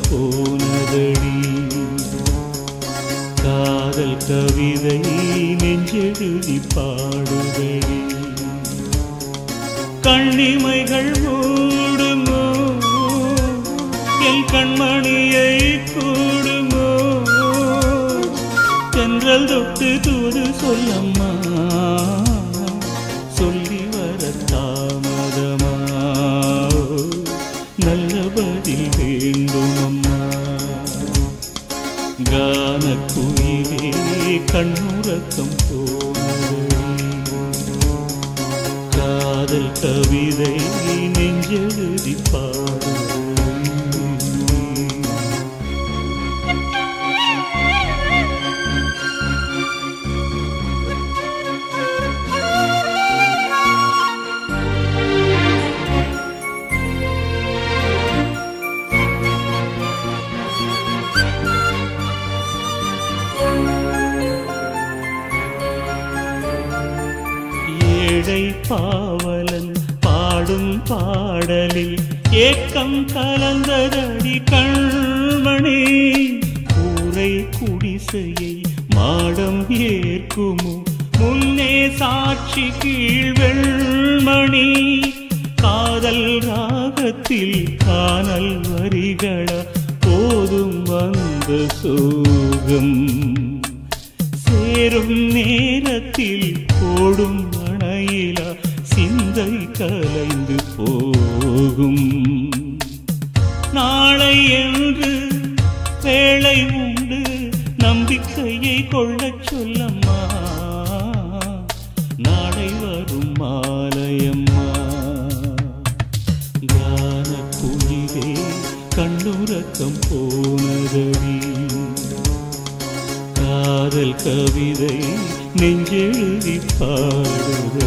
போனதடி காதல் கவிதை நெஞ்செழுதி பாடுதடி கண்ணிமைகள் மூடுமோ என் கண்மணியை கூடுமோ தென்றல் தொட்டு தூது சொல்லம்மா சொல்லி வர தாமதமா நல்ல பதில் வேண்டும் அம்மா கான குயிலே கண்ணுறக்கம் போனதடி காதல் கவிதை நெஞ்செழுதி பாடு ஏழை பாவலன் பாடும் பாடலில் ஏக்கம் கலந்ததடி கண்மணி கூரை குடிசையை மாடம் ஏற்குமோ முன்னே சாட்சி கீழ் வெண்மணி காதல் ராகத்தில் காணல் வரிகள போதும் வந்த சோகம் சேரும் நேரத்தில் போடும் அணையில சிந்தை கலைந்து போகும் நாளை என்று வேளை உண்டு நம்பிக்கையை கொள்ளச் சொல்லம்மா நாளை வரும் மாலையம்மா கான குயிலே கண்ணுறக்கம் போனதடி காதல் கவிதை நெஞ்செழுதி பாடுதே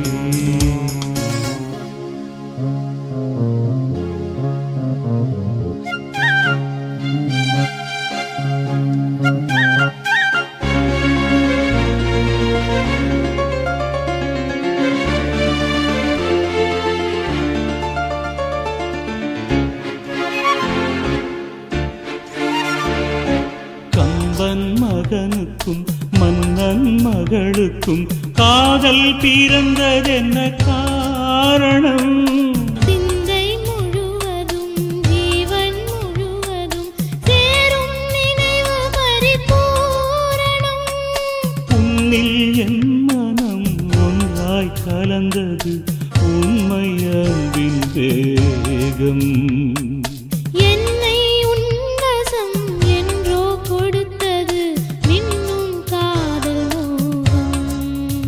கம்பன் மகனுக்கும் மன்னன் மகளுக்கும் காதல் பிறந்ததென்ன காரணம் சிந்தை முழுவதும் ஜீவன் முழுவதும் சேரும் நினைவு பரிபூரணம் உன்னில் என் மனம் ஒன்றாய் கலந்தது உண்மை அன்பின் வேகம் என்னை உன்வசம் என்றோ கொடுத்தது மின்னும் காதல் மோகம்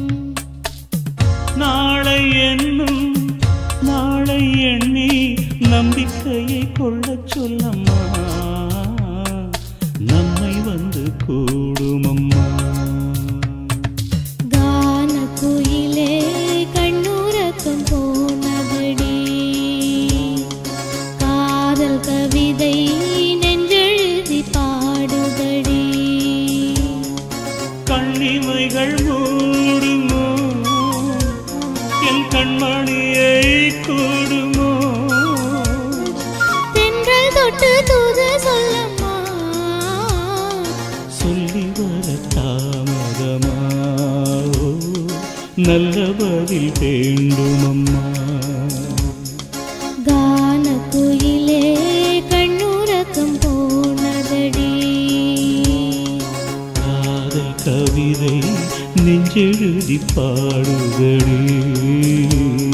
நாளை என்னும் நாளை எண்ணி நம்பிக்கையை கொள்ளச் சொல்லம்மா நம்மை வந்து கூடுமம்மா கான குயிலே கண்ணுறக்கம் போனபடி காதல் கவிதை நெஞ்செழுதி பாடுபடி கண்ணிமைகள் மூடுமோ என் கண்மணியை கூடுமோ தென்றல் தொட்டு தூது சொல்லம்மா சொல்லி வர தாமதமா ஓ, நல்ல பதில் வேண்டுமம்மா கான குயிலே கண்ணுறக்கம் போனதடி காதல் கவிதை நெஞ்செழுதி பாடுதடி